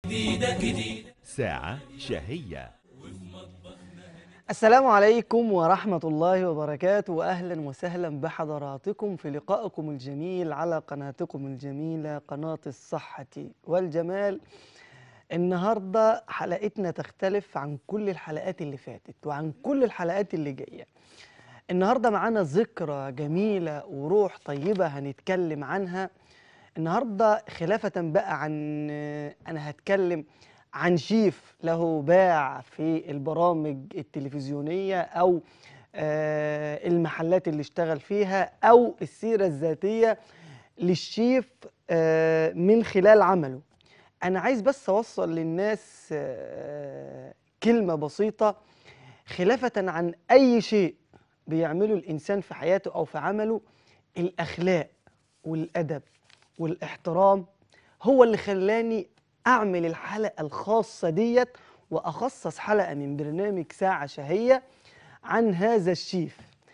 ساعة شهية السلام عليكم ورحمة الله وبركاته وأهلا وسهلا بحضراتكم في لقائكم الجميل على قناتكم الجميلة قناة الصحة والجمال النهاردة حلقتنا تختلف عن كل الحلقات اللي فاتت وعن كل الحلقات اللي جاية النهاردة معانا ذكرى جميلة وروح طيبة هنتكلم عنها النهاردة خلافة بقى عن أنا هتكلم عن شيف له باع في البرامج التلفزيونية أو آه، المحلات اللي اشتغل فيها أو السيرة الذاتية للشيف آه، من خلال عمله أنا عايز بس أوصل للناس آه، كلمة بسيطة خلافة عن أي شيء بيعمله الإنسان في حياته أو في عمله الأخلاق والأدب والاحترام هو اللي خلاني أعمل الحلقة الخاصة ديت وأخصص حلقة من برنامج ساعة شهية عن هذا الشيف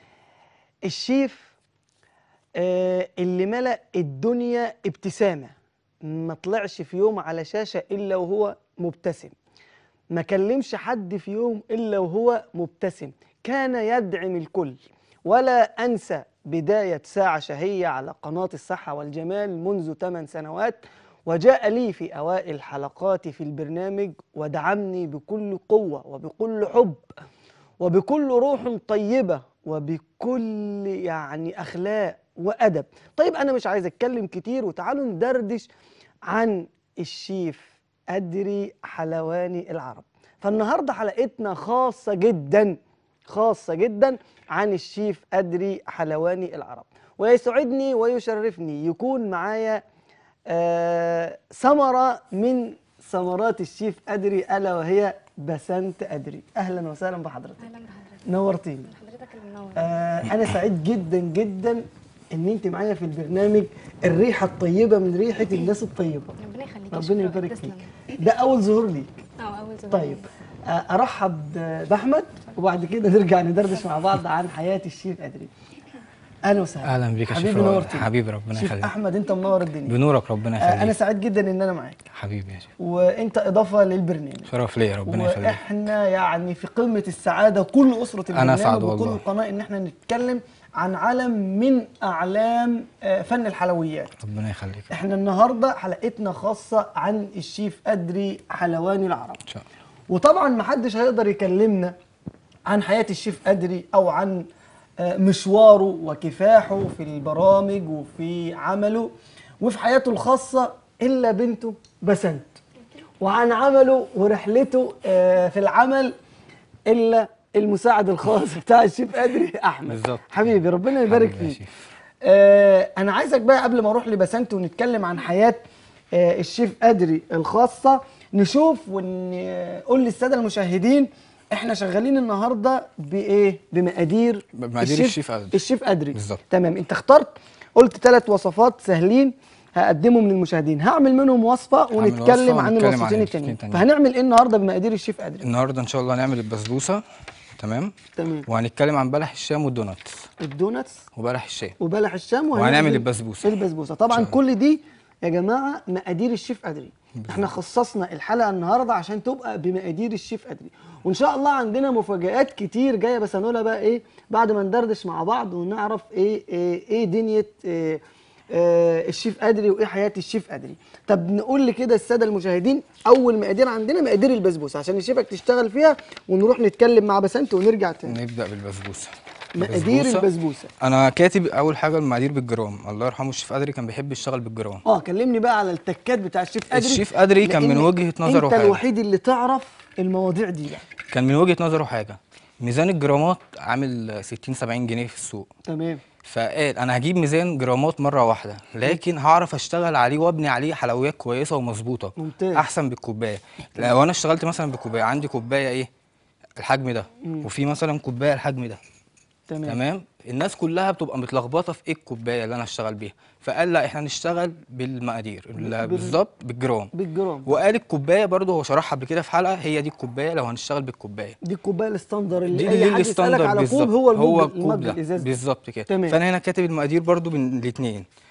الشيف آه، اللي ملأ الدنيا ابتسامة ما طلعش في يوم على شاشة إلا وهو مبتسم ما كلمش حد في يوم إلا وهو مبتسم كان يدعم الكل ولا أنسى بداية ساعة شهية على قناة الصحة والجمال منذ 8 سنوات وجاء لي في أوائل حلقاتي في البرنامج ودعمني بكل قوة وبكل حب وبكل روح طيبة وبكل يعني أخلاق وأدب طيب أنا مش عايز أتكلم كتير وتعالوا ندردش عن الشيف أدري حلواني العرب فالنهاردة حلقتنا خاصة جدا خاصة جدا عن الشيف أدري حلواني العرب ويسعدني ويشرفني يكون معايا آه، ثمرة من ثمرات الشيف أدري ألا وهي بسنت أدري أهلا وسهلا بحضرتك اهلا بحضرتك نورتيني حضرتك اللي منور آه أنا سعيد جدا جدا إن أنت معايا في البرنامج الريحة الطيبة من ريحة الناس الطيبة ربنا يخليك ربنا شكراً. يبارك تسلم. فيك ده أول ظهور ليك اه اول زمان طيب آه، ارحب باحمد وبعد كده نرجع ندردش مع بعض عن حياه الشيف ادري اهلا وسهلا اهلا بيك يا حبيبي شيف رائع. نورتني حبيبي ربنا شيف يخليك احمد انت منور الدنيا بنورك ربنا آه، انا يخليك سعيد جدا ان انا معاك حبيبي يا شيف وانت اضافه للبرنامج شرف ليا ربنا يخليك واحنا يعني في قمه السعاده كل اسره البرنامج أسعد وكل والله. القناه ان احنا نتكلم عن علم من اعلام آه، فن الحلويات ربنا يخليك احنا النهارده حلقتنا خاصه عن الشيف ادري حلواني العرب ان شاء الله وطبعا ما حدش هيقدر يكلمنا عن حياة الشيف أدري أو عن آه، مشواره وكفاحه في البرامج وفي عمله وفي حياته الخاصة إلا بنته بسنت وعن عمله ورحلته آه، في العمل إلا المساعد الخاص بتاع الشيف أدري أحمد بالظبط. حبيبي ربنا يبارك حبيبي يا فيك شيف. آه انا عايزك بقى قبل ما اروح لبسنت ونتكلم عن حياه آه الشيف ادري الخاصه نشوف ونقول للساده المشاهدين احنا شغالين النهارده بايه بمقادير بمقادير الشيف أدري. الشيف ادري بالظبط. تمام انت اخترت قلت ثلاث وصفات سهلين هقدمهم للمشاهدين هعمل منهم وصفه وصفة ونتكلم عن ونتكلم عن الوصفتين الوصفتين التانيين التانيين. فهنعمل ايه النهارده بمقادير الشيف ادري النهارده ان شاء الله هنعمل البسبوسه تمام تمام وهنتكلم عن بلح الشام والدوناتس الدوناتس وبلح الشام وبلح الشام وهنعمل ال- البسبوسة. البسبوسه طبعا إن شاء كل دي يا جماعه مقادير الشيف ادري احنا خصصنا الحلقه النهارده عشان تبقى بمقادير الشيف ادري وان شاء الله عندنا مفاجآت كتير جايه بس هنقولها بقى ايه بعد ما ندردش مع بعض ونعرف ايه ايه, إيه دنيا إيه آه الشيف ادري وايه حياه الشيف ادري طب نقول لكده الساده المشاهدين اول مقادير عندنا مقادير البسبوسه عشان نسيبك تشتغل فيها ونروح نتكلم مع بسنت ونرجع تاني نبدا بالبسبوسه مقادير البسبوسة. البسبوسه انا كاتب اول حاجه المقادير بالجرام الله يرحمه الشيف ادري كان بيحب يشتغل بالجرام اه كلمني بقى على التكات بتاع الشيف ادري الشيف أدري كان من لأن وجهة نظره انت حاجة. الوحيد اللي تعرف المواضيع دي بقى كان من وجهه نظره حاجه ميزان الجرامات عامل 60 70 جنيه في السوق تمام فقال انا هجيب ميزان جرامات مره واحده لكن هعرف اشتغل عليه وابني عليه حلويات كويسه ومظبوطه ممتاز. احسن بالكوبايه لو انا اشتغلت مثلا بكوبايه عندي كوبايه ايه الحجم ده وفي مثلا كوبايه الحجم ده تمام, تمام الناس كلها بتبقى متلخبطه في ايه الكوبايه اللي انا اشتغل بيها فقال لا احنا نشتغل بالمقادير ال- بالظبط بالجرام بالجرام وقال الكوبايه برضه هو شرحها قبل كده في حلقه هي دي الكوبايه لو هنشتغل بالكوبايه دي الكوبايه الستاندر اللي دي اي اللي حد يسالك الستاندر على كوب بالظبط هو المج هو المج الكوب ده الازاز ده. بالظبط كده تمام. فانا هنا كاتب المقادير برضو بين الاثنين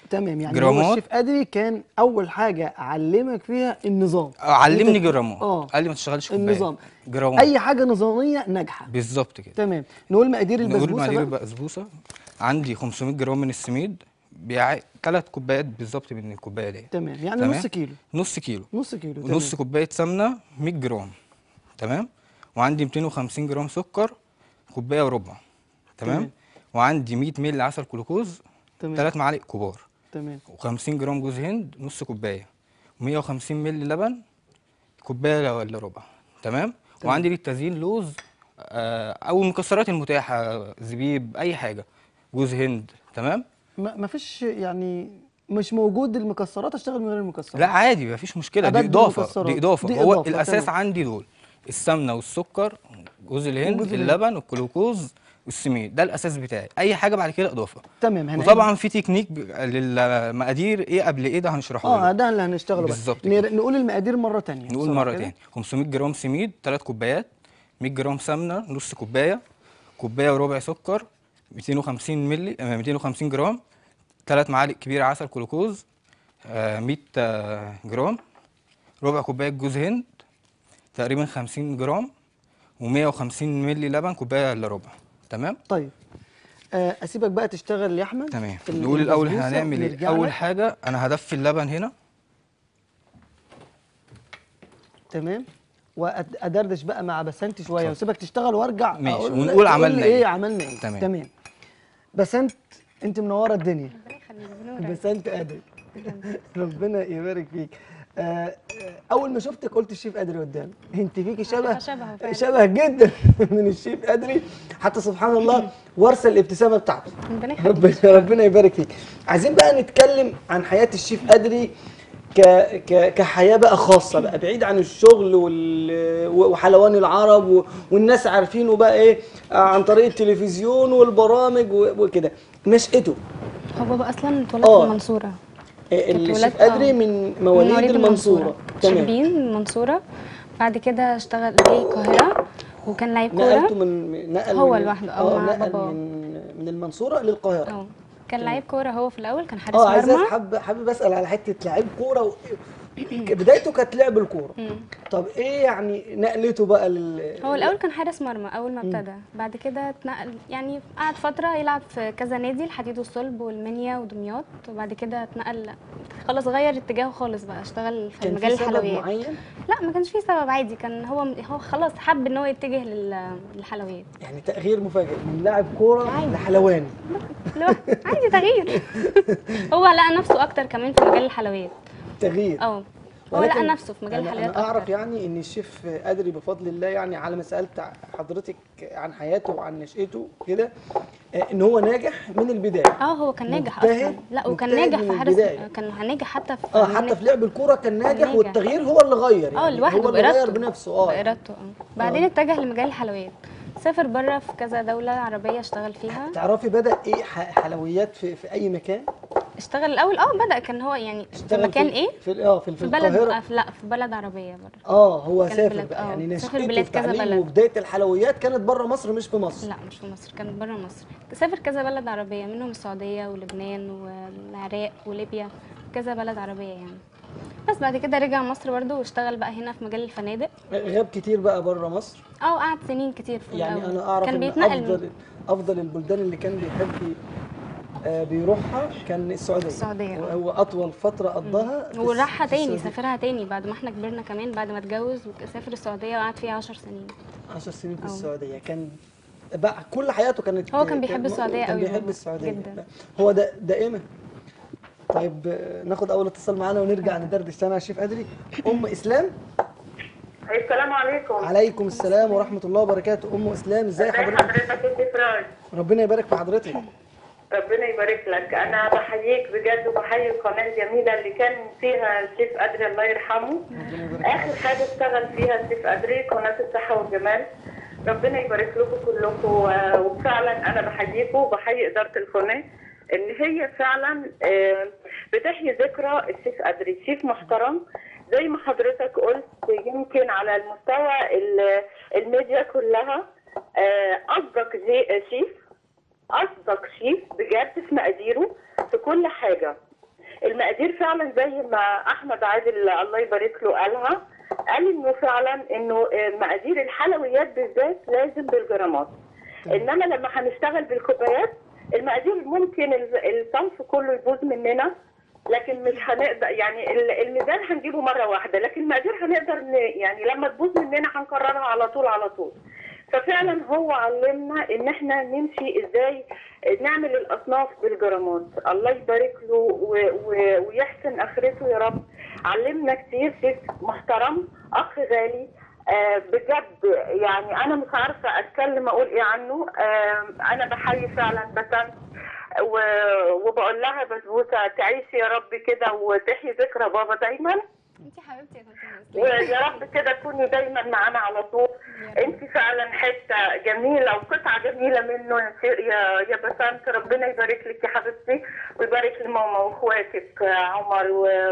تمام يعني هو جرامات. الشيف ادري كان اول حاجه علمك فيها النظام علمني أنت- جرامات اه قال لي ما تشتغلش كوبايه النظام جرامات اي حاجه نظاميه ناجحه بالظبط كده تمام نقول مقادير نقول البسبوسه مقادير بقى البسبوسه عندي 500 جرام من السميد بيع ثلاث كوبايات بالظبط من الكوبايه دي تمام يعني تمام. نص كيلو نص كيلو نص كيلو تمام. ونص كوبايه سمنه 100 جرام تمام وعندي 250 جرام سكر كوبايه وربع تمام تمام. وعندي 100 مللي عسل جلوكوز تمام ثلاث معالق كبار تمام و50 جرام جوز هند نص كوبايه و150 مللي لبن كوبايه الا ربع تمام وعندي للتزيين لوز آه، او المكسرات المتاحه زبيب اي حاجه جوز هند تمام ما ما فيش يعني مش موجود المكسرات اشتغل من غير المكسرات لا عادي مفيش مشكله دي أبدل اضافه المكسرات. دي اضافه دي هو إضافة، الاساس تمام. عندي دول السمنه والسكر جوز الهند وجوز الهند. اللبن الجلوكوز والسميد ده الاساس بتاعي اي حاجه بعد كده اضافه تمام هنعيد وطبعا في تكنيك ب- للمقادير ايه قبل ايه ده هنشرحه اه دلوقتي. ده اللي هنشتغله بقى بالظبط نر- كده. نقول المقادير مره تانية نقول بسرعة مره كده. تاني 500 جرام سميد 3 كوبايات 100 جرام سمنه نص كوبايه كوبايه وربع سكر 250 مللي آه، 250 جرام 3 معالق كبيره عسل جلوكوز آه، 100 آه، جرام ربع كوبايه جوز هند تقريبا 50 جرام و150 مللي لبن كوبايه الا ربع تمام طيب آه، اسيبك بقى تشتغل يا احمد تمام في ال- نقول الاول احنا البسبوسة هنعمل ايه ونرجع اول لك. حاجه انا هدفي اللبن هنا تمام وادردش بقى مع بسنت شويه واسيبك تشتغل وارجع ماشي، أقول ونقول لك تقول عملنا لي إيه. ايه عملنا ايه تمام. تمام بسنت انت منوره الدنيا بنورك. بسنت ادري ربنا يبارك فيك آه، آه، اول ما شفتك قلت الشيف ادري قدامي انت فيكي شبه شبهه فعلا. شبه جدا من الشيف ادري حتى سبحان الله وارثه الابتسامه بتاعته ربنا يخليك ربنا ربنا يبارك فيك عايزين بقى نتكلم عن حياه الشيف ادري ك ك كحياه بقى خاصه بقى بعيد عن الشغل وال وحلوان العرب و- والناس عارفينه بقى ايه آه، عن طريق التلفزيون والبرامج و- وكده نشأته هو بابا اصلا اتولد آه. في المنصوره آه، كنت الشيف ولدت- ادري آه. من من مواليد المنصوره تمام شربين المنصوره بعد كده اشتغل جه القاهره وكان لعيب نقلته كوره من نقل هو من لوحده، أو مع نقل باباه. من من المنصوره للقاهره اه كان لعيب كوره هو في الاول كان حارس اه عايز مرمى حابب حابب اسال على حته لعيب كوره و... بدايته كانت لعب الكوره مم. طب ايه يعني نقلته بقى لل هو الاول كان حارس مرمى اول ما ابتدى بعد كده اتنقل يعني قعد فتره يلعب في كذا نادي الحديد والصلب والمنيا ودمياط وبعد كده اتنقل خلاص غير اتجاهه خالص بقى اشتغل في كان مجال في سبب الحلويات معين لا ما كانش فيه سبب عادي كان هو هو خلاص حب ان هو يتجه لل- للحلويات يعني تغيير مفاجئ من لاعب كوره عادي. لحلواني اللي هو عادي تغيير هو لقى نفسه اكتر كمان في مجال الحلويات تغيير اه هو ولكن لقى نفسه في مجال أنا- الحلويات انا اعرف اكتر يعني ان الشيف ادري بفضل الله يعني على ما سالت حضرتك عن حياته وعن نشأته كده آه، ان هو ناجح من البدايه اه هو كان ناجح مجتهد- اصلا لا وكان مجتهد ناجح من في حارس البداية. كان ناجح حتى في اه حتى في لعب الكوره كان ناجح ناجح. والتغيير هو اللي غير اه يعني لوحده هو اللي غير بارادته بنفسه اه بارادته اه بعدين اتجه لمجال الحلويات سافر بره في كذا دوله عربيه اشتغل فيها تعرفي بدا ايه ح- حلويات في, في اي مكان اشتغل الاول اه بدا كان هو يعني في اشتغل مكان ايه في اه في, في في بلد القاهره آه، في- لا في بلد عربيه بره اه هو كان سافر بلاد- بقى آه، يعني سافر نشأته بلاد كذا وتعليمه بلد. وبدايه الحلويات كانت بره مصر مش في مصر لا مش في مصر كان بره مصر سافر كذا بلد عربيه منهم السعوديه ولبنان والعراق وليبيا كذا بلد عربيه يعني بس بعد كده رجع مصر برضه واشتغل بقى هنا في مجال الفنادق غاب كتير بقى بره مصر اه قعد سنين كتير في يعني الأول. انا اعرف كان ان بيتنقل من افضل افضل البلدان اللي كان بيحب آه، بيروحها كان السعوديه السعودية، آه. هو اطول فتره قضاها في وراحها في تاني السعودية. سافرها تاني بعد ما احنا كبرنا كمان بعد ما اتجوز وسافر السعوديه وقعد فيها 10 سنين 10 سنين في أه. السعوديه كان بقى كل حياته كانت هو كان بيحب السعودية كان قوي بيحب بابا، السعوديه جدا. هو ده دائما طيب آه، ناخد اول اتصال معانا ونرجع ندردش تاني على الشيف ادري ام اسلام السلام عليكم عليكم السلام ورحمه الله وبركاته ام اسلام ازي ازي حضرتك حضرتك يا سيف راج ربنا يبارك في حضرتك ربنا يبارك لك انا بحييك بجد وبحيي القناه الجميله اللي كان فيها الشيف ادري الله يرحمه ربنا يبارك اخر حاجه اشتغل فيها الشيف ادري قناه الصحه والجمال ربنا يبارك لكم كلكم و- وفعلا انا بحييكم وبحيي اداره القناه ان هي فعلا آه، بتحيي ذكرى الشيف ادري شيف محترم زي ما حضرتك قلت يمكن على المستوى ال- الميديا كلها آه، اصدق جي- شيف اصدق شيف بجد في مقاديره في كل حاجه المقادير فعلا زي ما احمد عادل الله يبارك له قالها قال انه فعلا انه مقادير الحلويات بالذات لازم بالجرامات انما لما هنشتغل بالكوبايات المقادير ممكن ال- الصنف كله يبوظ مننا لكن مش هنقدر يعني ال- الميزان هنجيبه مره واحده لكن المقادير هنقدر ن- يعني لما تبوظ مننا هنكررها على طول على طول ففعلا هو علمنا ان احنا نمشي ازاي نعمل الاصناف بالجرامات الله يبارك له و- و- ويحسن اخرته يا رب علمنا كتير شيف محترم اخ غالي آه بجد يعني انا مش عارفه اتكلم اقول ايه عنه آه انا بحيي فعلا بسنت و- وبقول لها بسبوسه تعيشي يا رب كده وتحيي ذكرى بابا دايما انت حبيبتي يا كابتن مسلم ويا رب كده تكوني دايما معانا على طول انت فعلا حته جميله وقطعه جميله منه يا شي- يا يا بسنت ربنا يبارك لك يا حبيبتي ويبارك لماما واخواتك آه، عمر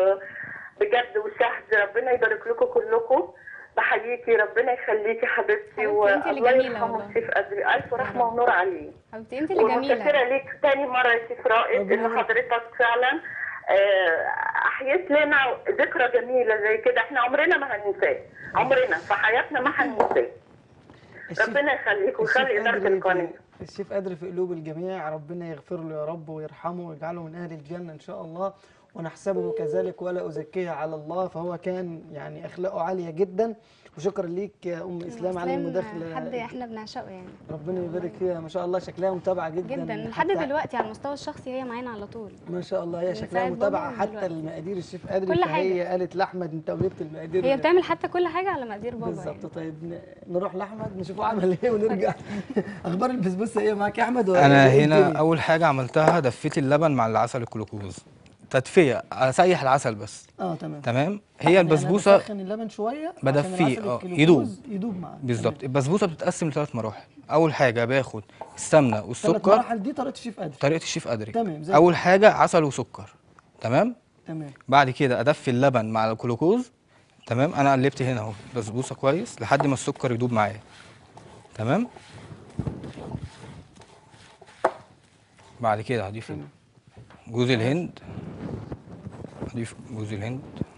وبجد وشهد ربنا يبارك لكم كلكم بحييكي ربنا يخليكي حبيبتي حبيبتي، انت اللي والله جميلة يرحمه والله. الشيف قدري الف رحمه ونور عليه حبيبتي انت اللي جميله ومتشكرة ليك تاني مرة يا شيف رائد ربنا إن يبارك. حضرتك فعلا آه، أحييت لنا ذكرى جميلة زي كده إحنا عمرنا ما هننساه عمرنا في حياتنا ما هننساه الشيف- ربنا يخليك الشيف ويخلي إدارة قادر القناة في- الشيف قادر في قلوب الجميع ربنا يغفر له يا رب ويرحمه ويجعله من أهل الجنة إن شاء الله ونحسبه كذلك ولا أزكيه على الله فهو كان يعني أخلاقه عالية جدا وشكرا ليك يا أم إسلام على مسلم المداخلة حد احنا بنعشقه يعني ربنا يبارك فيها ما شاء الله شكلها متابعة جدا جدا لحد حتى- دلوقتي على المستوى الشخصي هي معانا على طول ما شاء الله هي من شكلها ساعة بابا متابعة حتى دلوقتي. المقادير الشيف قادر كل فهي حاجة. قالت لأحمد أنت ولبت المقادير هي بتعمل حتى كل حاجه على مقادير بابا بالظبط يعني. طيب ن- نروح لاحمد نشوفه عمل ايه ونرجع اخبار البسبوسه ايه معاك يا احمد ولا انا إيه هنا الدنيا؟ اول حاجه عملتها دفيت اللبن مع العسل الجلوكوز تدفئه اسيح العسل بس اه تمام تمام يعني هي أنا البسبوسه بسخن اللبن شويه عشان بدفيه، العسل آه، الجلوكوز يدوب. يدوب معاه بالظبط البسبوسه بتتقسم لثلاث مراحل اول حاجه باخد السمنه ثلاث والسكر مراحل دي طريقه الشيف قادر طريقه الشيف ادري تمام، زي اول حاجه عسل وسكر تمام تمام بعد كده ادفي اللبن مع الجلوكوز تمام انا قلبت هنا اهو بسبوسه كويس لحد ما السكر يدوب معايا تمام بعد كده هضيف جوز الهند هضيف جوز الهند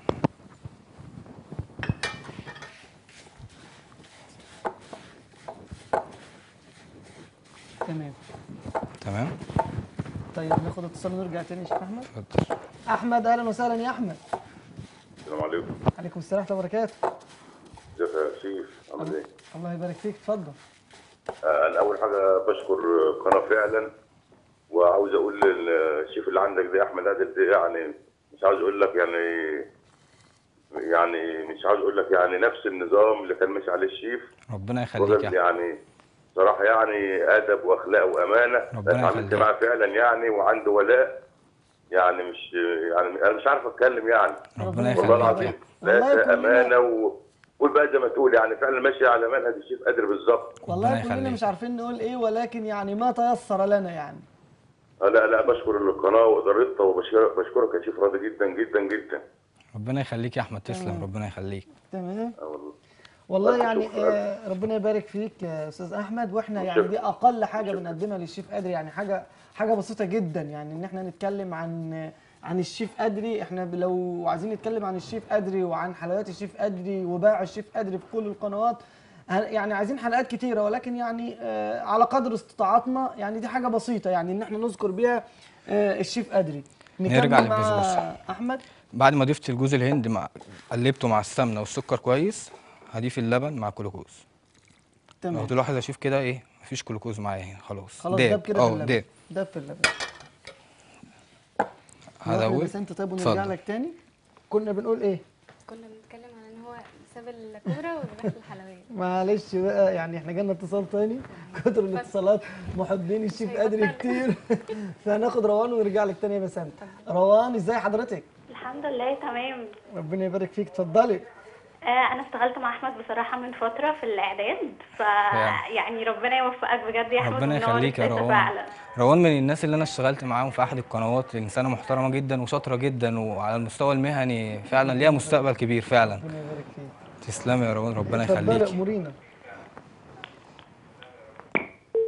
تمام تمام طيب ناخد اتصال ونرجع تاني يا شيخ احمد اتفضل احمد اهلا وسهلا يا احمد السلام عليكم عليكم السلام ورحمه الله وبركاته ازيك يا شيف عامل ايه؟ الله يبارك فيك اتفضل آه، انا اول حاجه بشكر قناه فعلا وعاوز اقول للشيف اللي عندك ده احمد عادل ده يعني مش عاوز اقول لك يعني يعني مش عاوز اقول لك يعني نفس النظام اللي كان ماشي عليه الشيف ربنا يخليك راجل يا أحمد. يعني صراحه يعني ادب واخلاق وامانه ربنا اتعاملت يخليك. معاه فعلا يعني وعنده ولاء يعني مش يعني انا مش عارف اتكلم يعني ربنا والله يخليك العظيم يا والله لا كلنا- امانه و... قول بقى زي ما تقول يعني فعلا ماشي على منهج الشيف قادر بالظبط والله ربنا كلنا يخليك. مش عارفين نقول ايه ولكن يعني ما تيسر لنا يعني آه، لا لا بشكر القناه وادارتها وبشكرك بشكرك يا شيف راضي جدا جدا جدا ربنا يخليك يا احمد تسلم ربنا يخليك تمام آه والله والله طيب، يعني شكراً. آه ربنا يبارك فيك يا استاذ احمد واحنا يعني شكراً. دي اقل حاجه بنقدمها للشيف قدري يعني حاجه حاجه بسيطه جدا يعني ان احنا نتكلم عن عن الشيف قدري احنا ب- لو عايزين نتكلم عن الشيف قدري وعن حلويات الشيف قدري وباع الشيف قدري في كل القنوات ه- يعني عايزين حلقات كتيره ولكن يعني آه على قدر استطاعتنا يعني دي حاجه بسيطه يعني ان احنا نذكر بيها آه الشيف قدري نرجع نكمل مع للبسبوسة. احمد بعد ما ضفت الجوز الهند مع قلبته مع السمنه والسكر كويس هضيف اللبن مع الجلوكوز لو تمام تلاحظ اشوف كده ايه مفيش جلوكوز معايا هنا خلاص خلاص داب كده في اه اللبن داب داب في اللبن نروح هزود لبس انت طيب ونرجع اتفضل. لك تاني كنا بنقول ايه كنا بنتكلم عن ان هو ساب الكوره وراح الحلويات معلش بقى يعني احنا جالنا اتصال تاني كتر الاتصالات محبين الشيف مش قادر هيبطل. كتير فهناخد روان ونرجع لك تاني يا بسام روان ازاي حضرتك الحمد لله تمام ربنا يبارك فيك اتفضلي آه انا اشتغلت مع احمد بصراحه من فتره في الاعداد ف يعني ربنا يوفقك بجد يا احمد ربنا وإن هو يخليك يا نفسك روان فعلا روان من الناس اللي انا اشتغلت معاهم في احد القنوات انسانه محترمه جدا وشاطره جدا وعلى المستوى المهني فعلا ليها مستقبل كبير فعلا ربنا يبارك فيك تسلمي يا روان ربنا اتفضلي يخليك امورينا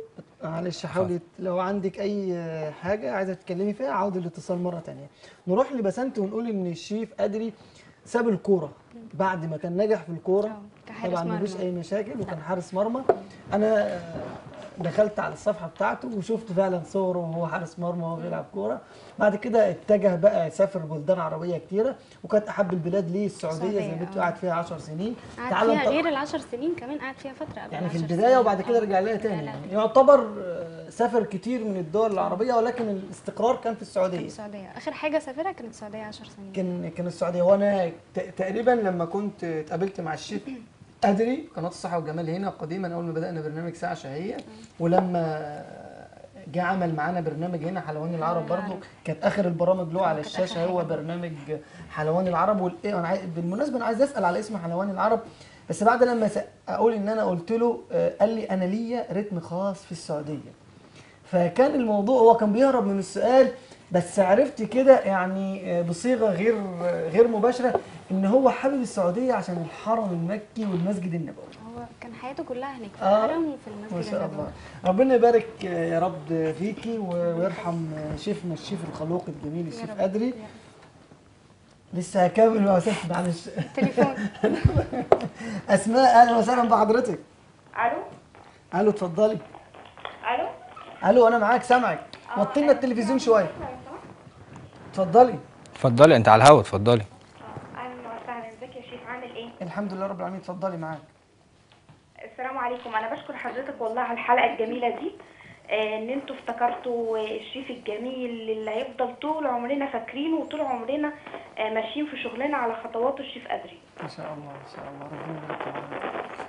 معلش حاولي لو عندك اي حاجه عايزه تتكلمي فيها عاود الاتصال مره تانية نروح لبسنت ونقول ان الشيف ادري ساب الكوره بعد ما كان نجح في الكوره آه، كحارس طبعا مفيش مرمى. اي مشاكل وكان حارس مرمى انا آه، دخلت على الصفحه بتاعته وشفت فعلا صوره وهو حارس مرمى وهو بيلعب كوره بعد كده اتجه بقى يسافر بلدان عربيه كتيره وكانت احب البلاد ليه السعوديه زي السعودية، ما انت آه. قاعد فيها 10 سنين قعد تعال فيها انت- غير العشر سنين كمان قعد فيها فتره قبل يعني في العشر البدايه سنين. وبعد كده آه، رجع لها رجع تاني لها يعني يعتبر آه، سافر كتير من الدول العربيه ولكن الاستقرار كان في كانت السعوديه السعوديه اخر حاجه سافرها كانت السعوديه 10 سنين كان كان السعوديه وانا ت- تقريبا لما كنت اتقابلت مع الشيف ادري قناه الصحه والجمال هنا قديما اول ما بدانا برنامج ساعه شهيه ولما جه عمل معانا برنامج هنا حلواني العرب برضو كانت اخر البرامج له على كانت الشاشه آخر هو حاجة. برنامج حلواني العرب والايه انا عايز بالمناسبه انا عايز اسال على اسم حلواني العرب بس بعد لما س- اقول ان انا قلت له آه، قال لي انا ليا رتم خاص في السعوديه فكان الموضوع هو كان بيهرب من السؤال بس عرفت كده يعني آه، بصيغه غير آه، غير مباشره ان هو حابب السعوديه عشان الحرم المكي والمسجد النبوي هو كان حياته كلها هناك في آه، الحرم وفي ما المسجد شاء النبوي الله ربنا يبارك آه، يا رب فيكي و- ويرحم آه، شيفنا الشيف الخلوق الجميل يا الشيف رب. ادري يا رب. لسه هكمل مع أستاذ معلش تليفون اسماء اهلا وسهلا بحضرتك الو الو اتفضلي الو الو انا معاك سامعك وطي لنا التلفزيون شويه اتفضلي اتفضلي انت على الهوا اتفضلي اهلا وسهلا ازيك يا شيف عامل ايه الحمد لله رب العالمين اتفضلي معاك السلام عليكم انا بشكر حضرتك والله على الحلقه الجميله دي آه، ان انتوا افتكرتوا الشيف الجميل اللي هيفضل طول عمرنا فاكرينه وطول عمرنا آه، ماشيين في شغلنا على خطوات الشيف ادري ما شاء الله ما شاء الله ربنا يبارك فيك.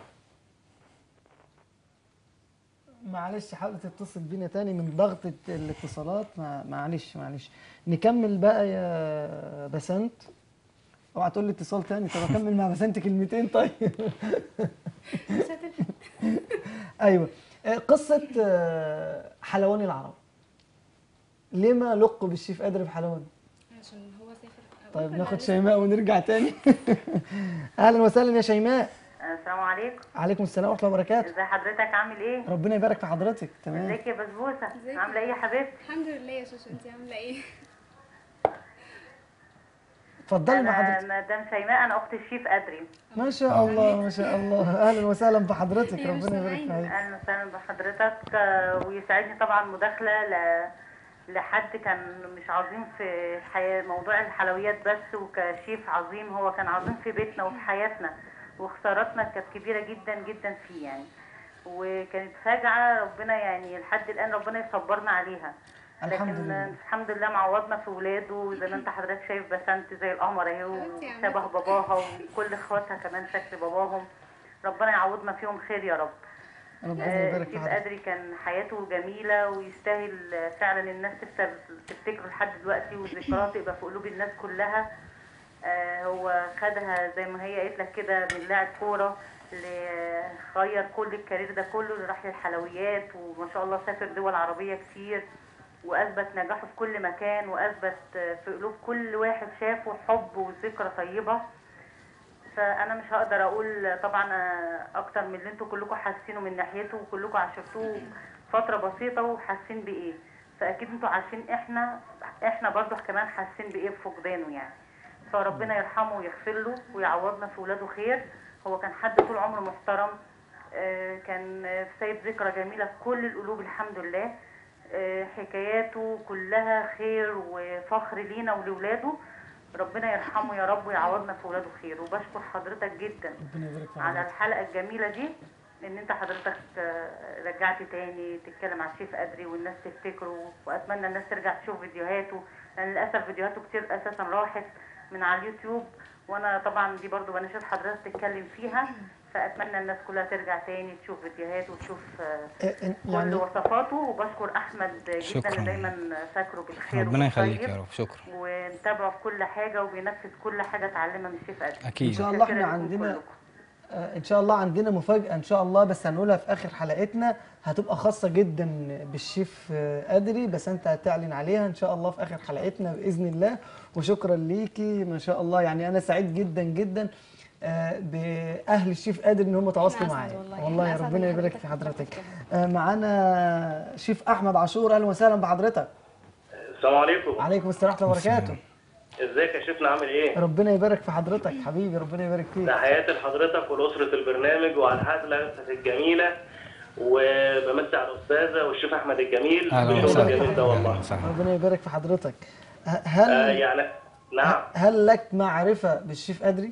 معلش حاولت تتصل بينا تاني من ضغط الت- الاتصالات مع- معلش معلش نكمل بقى يا بسنت اوعى تقول لي اتصال تاني طب اكمل مع بسنت كلمتين طيب مش هتلحق. ايوه آه، قصه آه، حلواني العرب لما لقب الشيف قادر بحلواني عشان هو سافر طيب ولا ناخد لسه؟ شيماء ونرجع تاني اهلا وسهلا يا شيماء السلام عليكم عليكم السلام ورحمه الله وبركاته ازي حضرتك عامل ايه ربنا يبارك في حضرتك تمام ازيك يا بسبوسه ازيك؟ عامله ايه يا حبيبتي الحمد لله يا شوشو انت عامله ايه اتفضلي مع انا حضرتك مدام شيماء انا اخت الشيف ادري ما شاء الله ما شاء الله اهلا وسهلا بحضرتك هي مش ربنا يبارك في سامعيني. حضرتك اهلا وسهلا بحضرتك آه، ويسعدني طبعا مداخله ل... لحد كان مش عظيم في الحياه موضوع الحلويات بس وكشيف عظيم هو كان عظيم في بيتنا وفي حياتنا وخساراتنا كانت كبيره جدا جدا فيه يعني وكانت فاجعه ربنا يعني لحد الان ربنا يصبرنا عليها الحمد لكن لله. الحمد لله معوضنا في ولاده زي ما انت حضرتك شايف بسنت زي القمر اهي حبيبتي يا وشبه باباها وكل اخواتها كمان شكل باباهم ربنا يعوضنا فيهم خير يا رب ربنا آه، يبارك في الشيف حضرتك أدري كان حياته جميلة ويستاهل آه، فعلا الناس تفتكر تفتكره لحد دلوقتي والذكريات تبقى في قلوب الناس كلها آه، هو خدها زي ما هي قالت لك كده من لاعب كورة ل- غير كل الكارير ده كله اللي راح للحلويات وما شاء الله سافر دول عربية كتير وأثبت نجاحه في كل مكان وأثبت آه، في قلوب كل واحد شافه حب وذكرى طيبة فانا مش هقدر اقول طبعا آه، اكتر من اللي انتوا كلكم حاسينه من ناحيته وكلكم عاشرتوه فتره بسيطه وحاسين بايه فاكيد انتوا عارفين احنا احنا برضو كمان حاسين بايه بفقدانه يعني فربنا يرحمه ويغفر له ويعوضنا في ولاده خير هو كان حد طول عمره محترم آه، كان آه، سايب ذكرى جميله في كل القلوب الحمد لله آه، حكاياته كلها خير وفخر لينا ولولاده ربنا يرحمه يا رب ويعوضنا في ولاده خير وبشكر حضرتك جدا ربنا يبارك في على حضرتك الحلقه الجميله دي ان انت حضرتك آه، رجعت تاني تتكلم عن الشيف ادري والناس تفتكره واتمنى الناس ترجع تشوف فيديوهاته لان للاسف فيديوهاته كتير اساسا راحت من على اليوتيوب وانا طبعا دي برضو بناشد حضرتك تتكلم فيها فاتمنى الناس كلها ترجع تاني تشوف فيديوهاته وتشوف آه، آه، آه، كل يعني وصفاته وبشكر احمد جدا شكراً. اللي دايما فاكره بالخير ربنا يخليك وبالطيب. يا رب شكرا ونتابعه في كل حاجه وبينفذ كل حاجه اتعلمها من الشيف ادري ان اكيد شاء الله شكراً احنا لكم عندنا كلكم. آه، ان شاء الله عندنا مفاجاه ان شاء الله بس هنقولها في اخر حلقتنا هتبقى خاصه جدا بالشيف آه، ادري بس انت هتعلن عليها ان شاء الله في اخر حلقتنا باذن الله وشكرا ليكي ما شاء الله يعني انا سعيد جدا جدا آه، باهل الشيف قادر ان هم تواصلوا أسعد معايا والله. والله أنا أسعد ربنا إن يبارك في حضرتك حضرتك كده. آه، معانا شيف احمد عاشور اهلا وسهلا بحضرتك السلام عليكم عليكم السلام ورحمه الله وبركاته ازيك يا شيخنا عامل ايه ربنا يبارك في حضرتك حبيبي ربنا يبارك فيك تحياتي لحضرتك ولاسره البرنامج وعلى الحلقه الجميله وبمسي على الاستاذه والشيف احمد الجميل اهلا بالشغل وسهلا الجميل ده والله أهلاً وسهلا. ربنا يبارك في حضرتك ه- آه هل يعني نعم هل لك معرفه بالشيف قدري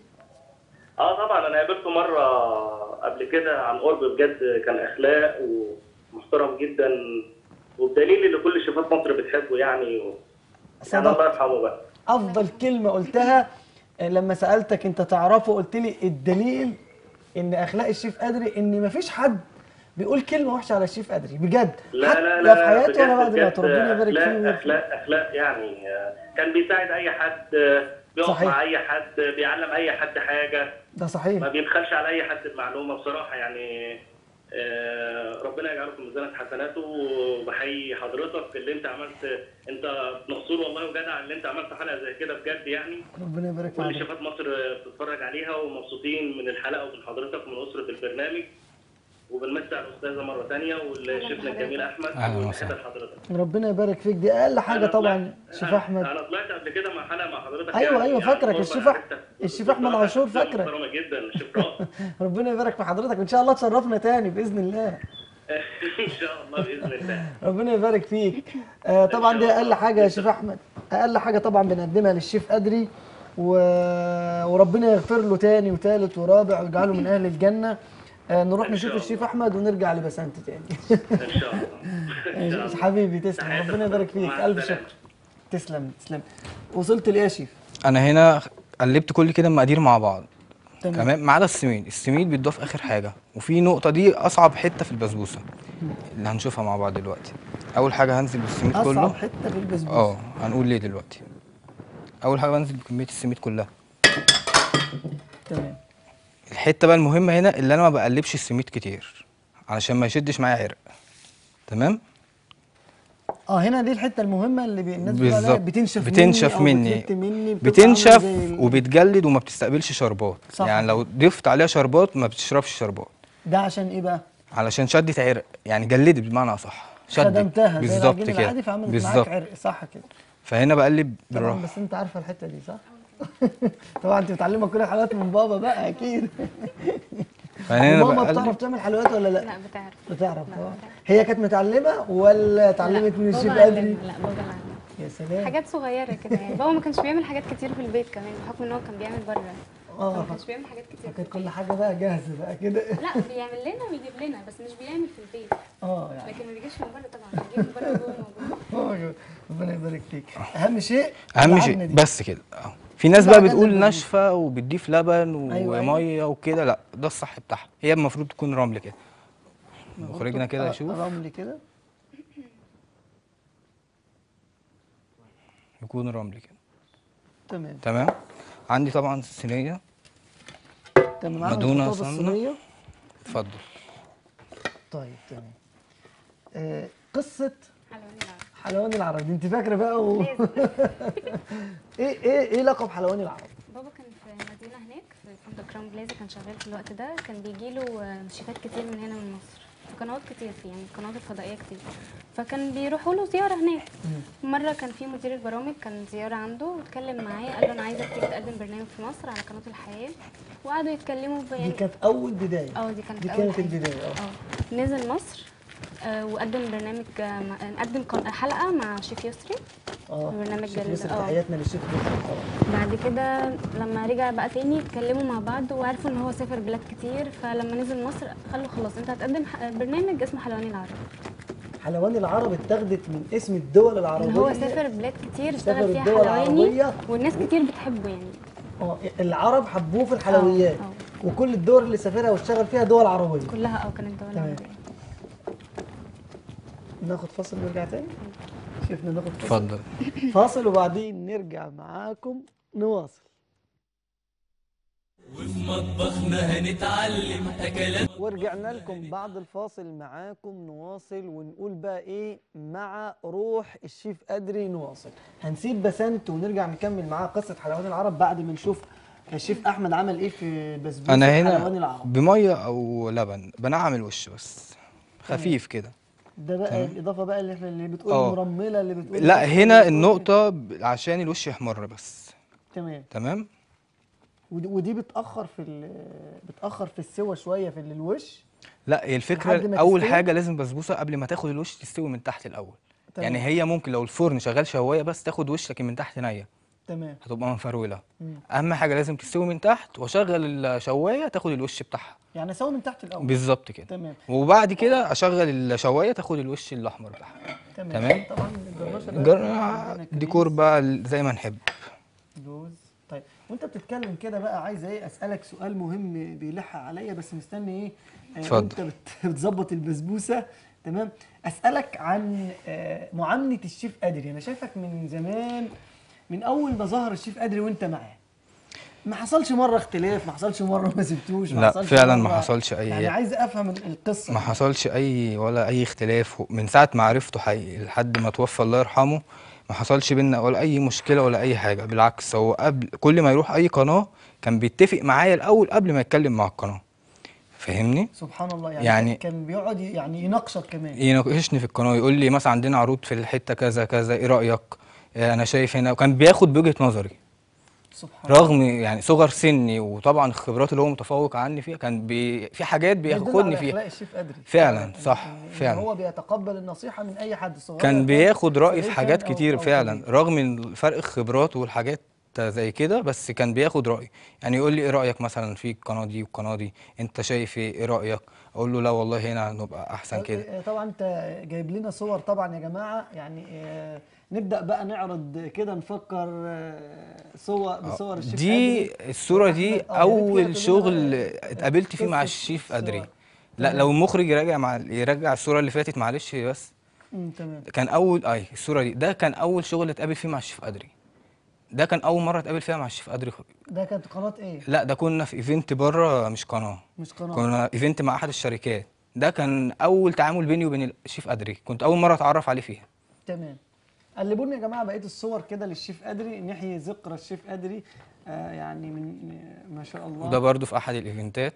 اه طبعا انا قابلته مره قبل كده عن قرب بجد كان اخلاق ومحترم جدا وبدليل اللي كل شيفات مصر بتحبه يعني و... يعني صدق الله يرحمه بقى افضل كلمه قلتها آه، لما سالتك انت تعرفه قلت لي الدليل ان اخلاق الشيف قدري ان مفيش حد بيقول كلمه وحشه على الشيف قدري بجد لا حتى لا في لا حياته ولا بجد بعد ما بجد ربنا يبارك اخلاق فيه اخلاق اخلاق يعني آه، كان بيساعد اي حد آه، بيقف صحيح. مع اي حد بيعلم اي حد حاجه ده ما صحيح بيبخلش على اي حد بمعلومه بصراحه يعني آه، ربنا يجعله في ميزان حسناته وبحيي حضرتك اللي انت عملت انت نصور والله وجدع اللي انت عملت حلقه زي كده بجد يعني ربنا يبارك في كل حضرتك شيفات مصر بتتفرج عليها ومبسوطين من الحلقه ومن حضرتك ومن اسره البرنامج وبنمسي على الاستاذه مره ثانيه والشيفنا الجميل احمد أهلاً وتحية وسهلا. لحضرتك ربنا يبارك فيك دي اقل حاجه أنا طبعا طلعت- شيف أنا- احمد انا طلعت قبل كده مع حلقه مع حضرتك أيوة، يعني أيوة، يعني فاكرك، قرب الشيف أح- عرفتك. الشيف أحمد بصراحة عاشور شخصية فاكرك. محترمه جدا الشيف رائع ربنا يبارك في حضرتك وان شاء الله تشرفنا تاني باذن الله ان شاء الله باذن الله ربنا يبارك فيك آه طبعا دي اقل حاجه يا شيف احمد اقل حاجه طبعا بنقدمها للشيف قدري و... وربنا يغفر له تاني وتالت ورابع ويجعله من اهل الجنه آه نروح إن نشوف شاء الشيف الله. احمد ونرجع لبسنت تاني ان شاء الله إن شاء الله. حبيبي تسلم تحياتي ربنا يبارك فيك مع الف السلامة. شكر تسلم تسلم وصلت لايه يا شيف انا هنا قلبت كل كده المقادير مع بعض تمام تمام ما عدا السميد السميد بيتضاف اخر حاجه وفي نقطه دي اصعب حته في البسبوسه اللي هنشوفها مع بعض دلوقتي اول حاجه هنزل بالسميد اصعب كله حته في البسبوسه اه هنقول ليه دلوقتي اول حاجه بنزل بكميه السميد كلها تمام الحته بقى المهمه هنا اللي انا ما بقلبش السميد كتير علشان ما يشدش معايا عرق تمام اه هنا دي الحته المهمه اللي بي- الناس بتقول عليها بالظبط بتنشف بتنشف مني, مني أو بتلت مني بتبقى عاملة بتنشف زي ال- وبتجلد وما بتستقبلش شربات صح يعني لو ضفت عليها شربات ما بتشربش شربات ده عشان ايه بقى؟ علشان شدت عرق يعني جلدت بمعنى اصح شدت خدمتها زي بالظبط العجين كده العادي فعملت معاك بالظبط عرق صح كده فهنا بقلب طبعا بالراحه بس انت عارفه الحته دي صح؟ طبعا انت متعلمه كل الحلويات من بابا بقى اكيد فهنا ماما بقلب بتعرف تعمل حلويات ولا لا؟ لا بتعرف بتعرف اه هي كانت متعلمه ولا اتعلمت من بابا الشيف علمنا. قدري؟ لا بابا اللي علمنا. يا سلام حاجات صغيره كده يعني بابا ما كانش بيعمل حاجات كتير في البيت كمان بحكم ان هو كان بيعمل بره اه ما كانش بيعمل حاجات كتير في كانت كل البيت. حاجه بقى جاهزه بقى كده لا بيعمل لنا ويجيب لنا بس مش بيعمل في البيت اه يعني لكن ما بيجيش من بره طبعا بيجيب من بره وهو موجود آه، ربنا يبارك فيك اهم شيء اهم العجنة شيء دي. بس كده اه في ناس كده بقى عجنة بتقول البسبوسة. ناشفه وبتضيف لبن أيوة، أيوة. وميه وكده لا ده الصح بتاعها هي المفروض تكون رمل كده مخرجنا كده آه، يشوف رملي كده يكون رمل كده تمام تمام عندي طبعا صينيه تمام معانا مدهونة نحطها سمنة. بالصينية. اتفضل طيب تمام آه قصه حلواني العرب حلواني العرب دي انت فاكره بقى و... ايه ايه ايه لقب حلواني العرب بابا كان في مدينه هناك في فندق كراون بلازا كان شغال في الوقت ده كان بيجي له شيفات كتير من هنا من مصر في قنوات كتير في يعني القنوات الفضائيه كتير فكان بيروحوا له زياره هناك مره كان في مدير البرامج كان زياره عنده واتكلم معاه قال له انا عايزك تيجي تقدم برنامج في مصر على قناه الحياه وقعدوا يتكلموا ب- دي يعني كانت اول بدايه اه دي كانت دي أول كانت حاجة. البدايه اه اه نزل مصر آه وقدم برنامج آه مع- نقدم قن- حلقه مع شيف يسري اه برنامج شيف ال- ياسر اه. تحياتنا للشيف ياسر طبعا بعد كده لما رجع بقى تاني اتكلموا مع بعض وعرفوا ان هو سافر بلاد كتير فلما نزل مصر قال له خلاص انت هتقدم ح- برنامج اسمه حلواني العرب حلواني العرب اتاخدت من اسم الدول العربيه ان هو سافر بلاد كتير سافر اشتغل فيها الدول حلواني العربية. والناس كتير بتحبه يعني اه العرب حبوه في الحلويات اه. وكل الدول اللي سافرها واشتغل فيها دول عربيه كلها اه كانت دول تمام. عربيه ناخد فاصل ونرجع تاني شفنا ناخد فاصل اتفضل فاصل وبعدين نرجع معاكم نواصل ورجعنا لكم بعد الفاصل معاكم نواصل ونقول بقى ايه مع روح الشيف قدري نواصل هنسيب بسنت ونرجع نكمل معاه قصة حلوان العرب بعد ما نشوف الشيف احمد عمل ايه في بسبوسه انا حلواني هنا العرب بميه او لبن بنعم الوش بس خفيف كده ده بقى الاضافه بقى اللي احنا اللي بتقول اه. مرمله اللي بتقول لا اللي هنا بتقول- النقطه ب- عشان الوش يحمر بس تمام تمام ودي, ودي بتاخر في ال- بتاخر في السوا شويه في الوش لا هي لحد الفكره ما اول تستوي؟ حاجه لازم بسبوسه قبل ما تاخد الوش تستوي من تحت الاول تمام. يعني هي ممكن لو الفرن شغال شوايه بس تاخد وش لكن من تحت نيه تمام هتبقى مفروله مم. اهم حاجه لازم تستوي من تحت واشغل الشوايه تاخد الوش بتاعها يعني اسوي من تحت الاول بالظبط كده تمام وبعد كده اشغل الشوايه تاخد الوش الاحمر بتاعها تمام تمام. طبعا الجرنشه ده جر... عندنا ديكور كريز، بقى ال- زي ما نحب لوز طيب وانت بتتكلم كده بقى عايز ايه اسالك سؤال مهم بيلح عليا بس مستني ايه آه، اتفضل. وانت بت- بتظبط البسبوسه تمام اسالك عن آه، معامله الشيف ادري انا شايفك من زمان من اول ما ظهر الشيف ادري وانت معاه ما حصلش مره اختلاف ما حصلش مره ما سبتوش ما لا، حصلش فعلاً ما مرة- حصلش أي- يعني عايز افهم ال- القصه ما حصلش اي ولا اي اختلاف من ساعه ما عرفته حقيقي لحد ما توفى الله يرحمه ما حصلش بينا ولا اي مشكله ولا اي حاجه بالعكس هو قبل كل ما يروح اي قناه كان بيتفق معايا الاول قبل ما يتكلم مع القناه فاهمني سبحان الله يعني, يعني- كان بيقعد ي- يعني يناقشك كمان يناقشني في القناه يقول لي مثلا عندنا عروض في الحته كذا كذا ايه رايك آه، انا شايف هنا وكان بياخد بوجهه نظري سبحان الله رغم يعني صغر سني وطبعا الخبرات اللي هو متفوق عني فيها كان بي في حاجات ده يدل بياخدني على فيها اخلاق الشيف ادري فعلاً، إن- صح، إن- إن فعلاً. هو بيتقبل النصيحه من اي حد صغير كان بياخد رأيي في صغير حاجات كان أو- كتير أو فعلا كبير. رغم إن فرق الخبرات والحاجات زي كده بس كان بياخد رأيي يعني يقول لي ايه رأيك مثلا في القناة دي والقناة دي انت شايف ايه ايه رأيك اقول له لا والله هنا نبقى احسن كده آه، طبعا انت جايب لنا صور طبعا يا جماعه يعني آه، نبدا بقى نعرض كده نفكر آه، صور بصور الشيف دي أدري. الصورة دي وأحمد- آه، يا ريت كده اول تقول لنا شغل بقى اتقابلت فيه مع قصة الشيف الصور. ادري لا لو المخرج يراجع مع يراجع الصورة اللي فاتت معلش بس مم، تمام كان اول اي الصورة دي ده كان اول شغل اتقابل فيه مع الشيف ادري ده كان اول مرة اتقابل فيها مع الشيف ادري ده كانت قناه ايه لا ده كنا في ايفنت بره مش قناه مش قناه كنا ايفنت مع احد الشركات ده كان اول تعامل بيني وبين الشيف ادري كنت اول مره اتعرف عليه فيها تمام قلبوني يا جماعه بقيه الصور كده للشيف ادري نحيي ذكرى الشيف ادري آه يعني من م- ما شاء الله وده برضو في احد الايفنتات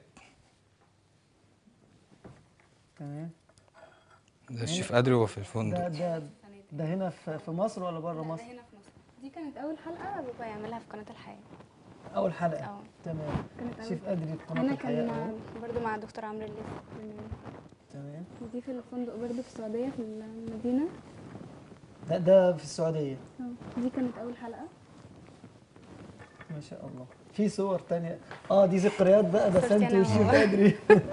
تمام ده الشيف ادري وهو في ده الفندق ده ده هنا في في مصر ولا بره لا، مصر؟ ده هنا في مصر دي كانت اول حلقه بابا يعملها في قناه الحياه اول حلقه اه تمام كانت شيف ادري في قناه هنا الحياه كان اهو برضو مع دكتور عمرو الليث تمام ودي في الفندق برضو في السعوديه في المدينه ده ده في السعوديه اه دي كانت اول حلقه ما شاء الله في صور تانية اه دي ذكريات بقى ده صورتي سنتي أنا والشيف وهو. ادري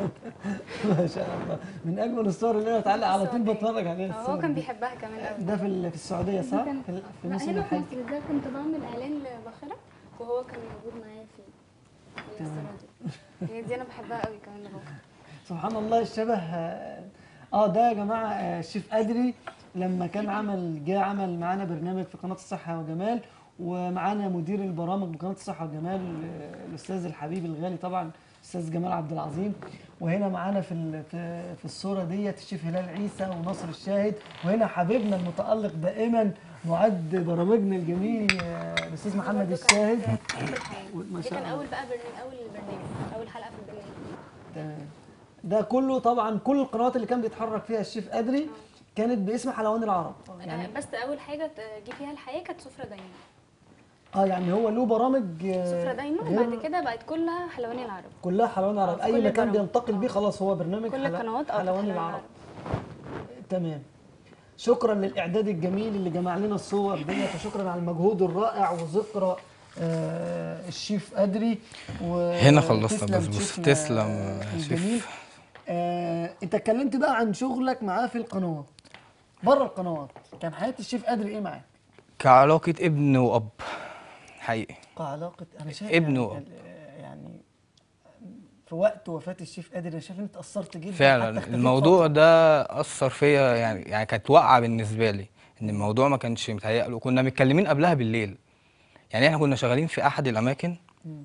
ما شاء الله من اجمل الصور اللي انا بتعلق على طول بتفرج عليها اه الصور هو كان دي. بيحبها كمان قوي ده في ال- في السعوديه دي صح؟ كانت- في ال- في لا موسم هنا في الحج مصر ده كنت بعمل اعلان لباخره وهو كان موجود معايا فيه هي الصورة دي. هي دي انا بحبها قوي كمان لباخره سبحان الله الشبه اه آه، ده يا جماعه آه، الشيف ادري لما كان عمل جه عمل معانا برنامج في قناه الصحه وجمال ومعانا مدير البرامج بقناه الصحه وجمال آه، الاستاذ الحبيب الغالي طبعا الاستاذ جمال عبد العظيم وهنا معانا في ال- في في الصوره ديت الشيف هلال عيسى ونصر الشاهد وهنا حبيبنا المتالق دائما معد برامجنا الجميل آه، الاستاذ محمد الشاهد في الحياه ما دي شاء كان الله. اول بقى برنامج اول برنامج اول حلقه في البرنامج تمام. ده كله طبعا كل القنوات اللي كان بيتحرك فيها الشيف ادري كانت باسم حلوان العرب يعني يعني بس اول حاجه ت- جه فيها الحياه كانت سفره دايما اه يعني هو له برامج آه، سفره دايما غير- وبعد كده بقت كلها حلواني العرب كلها حلوان العرب في اي كل مكان البرامج. بينتقل بيه آه. خلاص هو برنامج كل حلا- القنوات اه حلوان العرب تمام شكرا للاعداد الجميل اللي جمع لنا الصور ديت وشكرا على المجهود الرائع وذكرى آه الشيف ادري و هنا خلصنا تسلم البسبوسة. شيفنا تسلم يا شيف. الجميل آه انت اتكلمت بقى عن شغلك معاه في القنوات بره القنوات كان حياه الشيف ادري ايه معاك كعلاقه ابن واب حقيقي كعلاقه انا شايف ابنه. يعني, يعني في وقت وفاه الشيف ادري انا شايف ان انت اتاثرت جدا حتى فعلا اختفيت الموضوع فترة. ده اثر فيا يعني يعني كانت واقعه بالنسبه لي ان الموضوع ما كانش متهيأ له كنا متكلمين قبلها بالليل يعني احنا كنا شغالين في احد الاماكن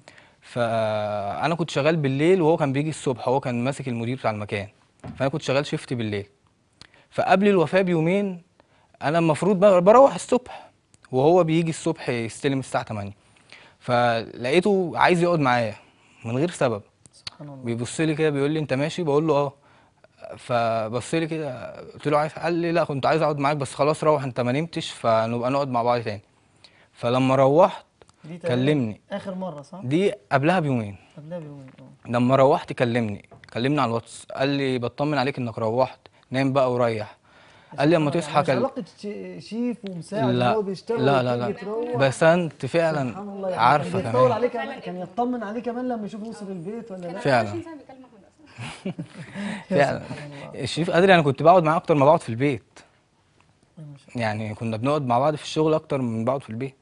فانا كنت شغال بالليل وهو كان بيجي الصبح هو كان ماسك المدير بتاع المكان فانا كنت شغال شيفت بالليل فقبل الوفاه بيومين انا المفروض بقى بروح الصبح وهو بيجي الصبح يستلم الساعه 8 فلقيته عايز يقعد معايا من غير سبب سبحان الله بيبص لي كده بيقول لي انت ماشي بقول له اه فبص لي كده قلت له عايز قال لي لا كنت عايز اقعد معاك بس خلاص روح انت ما نمتش فنبقى نقعد مع بعض تاني فلما روحت دي تقريباً كلمني اخر مره صح دي قبلها بيومين قبلها بيومين اه لما روحت كلمني كلمني على الواتس قال لي بطمن عليك انك روحت نام بقى وريح قال لي لما يعني تصحى مش كل... علاقه شي- شيف ومساعد اللي لا هو بيشتغل لا لا وتيجي لا تروح. بسنت سبحان فعلا الله يعني عارفه كان بيطول كمان عليه كمان كان يطمن عليه كمان لما يشوف وصل البيت ولا لا فعلا 24 ساعه بيكلم احمد اصلا فعلا الشريف قادر انا كنت بقعد معاه اكتر ما بقعد في البيت ما شاء الله. يعني كنا بنقعد مع بعض في الشغل اكتر من بقعد في البيت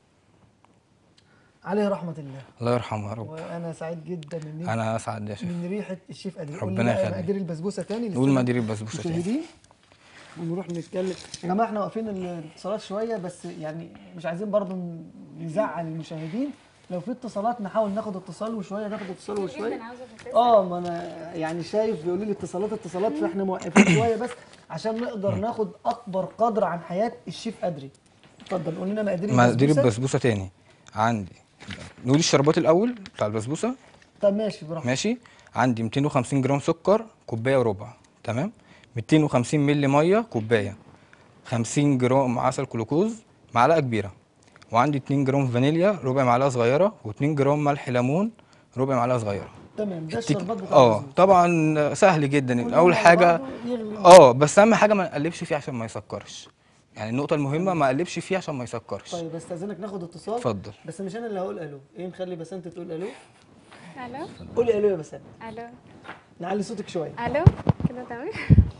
عليه رحمه الله الله يرحمه يا رب وانا سعيد جدا ان انت انا اسعد يا شيخ من ريحه الشيف قادر ربنا يخليك. مقادير البسبوسه تاني نقول للسادة مقادير البسبوسه تاني المشاهدين ونروح نتكلم يا جماعه احنا واقفين الاتصالات شويه بس يعني مش عايزين برضو نزعل المشاهدين لو في اتصالات نحاول ناخد اتصال وشويه ناخد اتصال وشويه جدا عاوزه أتسأل. اه ما انا يعني شايف بيقولوا لي اتصالات اتصالات فاحنا موقفين شويه بس عشان نقدر ناخد اكبر قدر عن حياه الشيف ادري اتفضل قول لنا مقادير مقادير البسبوسة. البسبوسه تاني عندي نقول الشربات الاول بتاع البسبوسه طب ماشي براحتك ماشي عندي 250 جرام سكر كوبايه وربع تمام 250 مللي ميه كوبايه 50 جرام عسل جلوكوز معلقه كبيره وعندي 2 جرام فانيليا ربع معلقه صغيره و2 جرام ملح ليمون ربع معلقه صغيره تمام ده التك- الشربات بتاع اه البسبوسة. طبعا سهل جدا كله اول مع حاجه بعضه يغلي. اه بس اهم حاجه ما نقلبش فيه عشان ما يسكرش يعني النقطه المهمه ما اقلبش فيه عشان ما يسكرش طيب استاذنك ناخد اتصال اتفضل بس مش انا اللي هقول الو ايه نخلي بسنت تقول الو الو قولي الو يا بسنت الو نعلي صوتك شويه الو كده تمام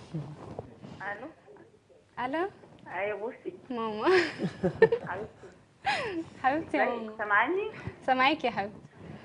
الو الو ايوه بصي ماما حبيبتي حبيبتي يا ازيك ماما سامعاني سامعاكي يا حبيبتي